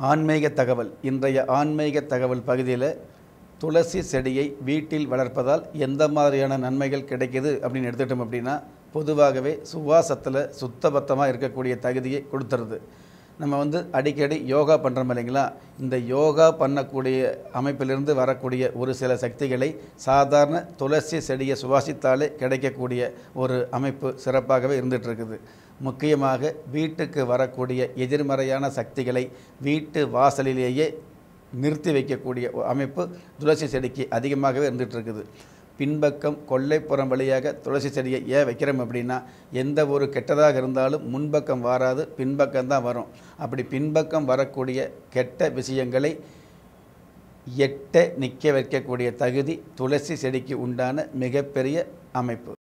ஆன்மீக தகவல் இன்றைய ஆன்மீக தகவல் பகுதியில் துளசி செடியை வீட்டில் வளர்ப்பதால் எந்த மாதிரியான நன்மைகள் கிடைக்குது அப்படின்னு எடுத்துட்டோம் அப்படின்னா பொதுவாகவே சுவாசத்தில் சுத்தபத்தமாக இருக்கக்கூடிய தகுதியை கொடுத்துருது நம்ம வந்து அடிக்கடி யோகா பண்ணுறோம் இல்லைங்களா இந்த யோகா பண்ணக்கூடிய அமைப்பிலிருந்து வரக்கூடிய ஒரு சில சக்திகளை சாதாரண துளசி செடியை சுவாசித்தாலே கிடைக்கக்கூடிய ஒரு அமைப்பு சிறப்பாகவே இருந்துட்டு இருக்குது முக்கியமாக வீட்டுக்கு வரக்கூடிய எதிர்மறையான சக்திகளை வீட்டு வாசலிலேயே நிறுத்தி வைக்கக்கூடிய ஒரு அமைப்பு துளசி செடிக்கு அதிகமாகவே இருந்துட்டு இருக்குது பின்பக்கம் கொல்லைப்புறம் வழியாக துளசி செடியை ஏன் வைக்கிறோம் அப்படின்னா எந்த ஒரு கெட்டதாக இருந்தாலும் முன்பக்கம் வராது பின்பக்கம் தான் வரும் அப்படி பின்பக்கம் வரக்கூடிய கெட்ட விஷயங்களை எட்ட நிற்க வைக்கக்கூடிய தகுதி துளசி செடிக்கு உண்டான மிகப்பெரிய அமைப்பு